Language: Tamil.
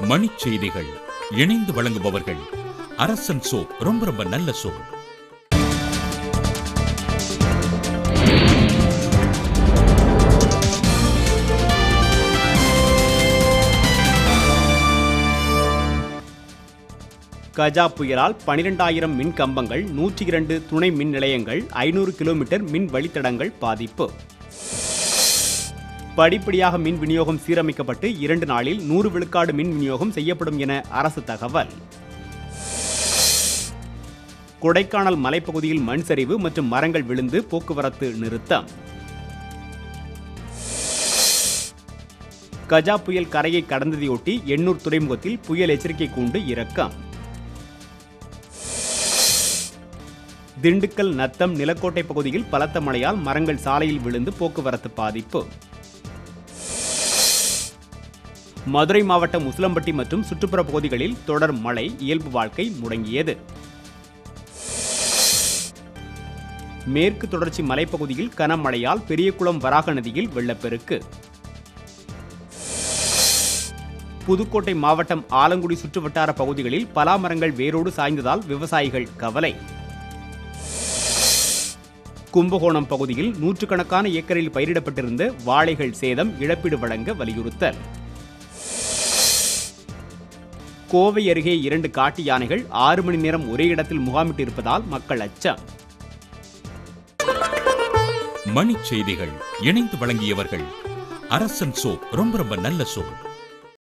மணிச் செய்திகள் இணைந்து வழங்குபவர்கள் அரசன் சோ ரொம்ப ரொம்ப நல்ல சோ கஜா புயலால் பனிரெண்டாயிரம் மின் கம்பங்கள் நூற்றி இரண்டு துணை மின் நிலையங்கள் ஐநூறு கிலோமீட்டர் மின் வழித்தடங்கள் பாதிப்பு படிப்படியாக மின் விநியோகம் சீரமைக்கப்பட்டு இரண்டு நாளில் நூறு விழுக்காடு மின் விநியோகம் செய்யப்படும் என அரசு தகவல் கொடைக்கானல் மலைப்பகுதியில் மண் சரிவு மற்றும் மரங்கள் விழுந்து போக்குவரத்து நிறுத்தம் கஜா புயல் கரையை கடந்ததையொட்டி எண்ணூர் துறைமுகத்தில் புயல் எச்சரிக்கை கூண்டு இறக்கம் திண்டுக்கல் நத்தம் நிலக்கோட்டை பகுதியில் பலத்த மழையால் மரங்கள் சாலையில் விழுந்து போக்குவரத்து பாதிப்பு மதுரை மாவட்டம் உசிலம்பட்டி மற்றும் சுற்றுப்புற பகுதிகளில் தொடர் மழை இயல்பு வாழ்க்கை முடங்கியது மேற்கு தொடர்ச்சி மலைப்பகுதியில் கனமழையால் பெரியகுளம் வராக நதியில் வெள்ளப்பெருக்கு புதுக்கோட்டை மாவட்டம் ஆலங்குடி சுற்றுவட்டார பகுதிகளில் பலா மரங்கள் வேரோடு சாய்ந்ததால் விவசாயிகள் கவலை கும்பகோணம் பகுதியில் நூற்றுக்கணக்கான ஏக்கரில் பயிரிடப்பட்டிருந்த வாழைகள் சேதம் இழப்பீடு வழங்க வலியுறுத்தல் கோவை அருகே இரண்டு காட்டு யானைகள் ஆறு மணி நேரம் ஒரே இடத்தில் முகாமிட்டிருப்பதால் மக்கள் அச்சம் மணிச் செய்திகள் இணைந்து வழங்கியவர்கள் அரசன் சோ ரொம்ப ரொம்ப நல்ல சோ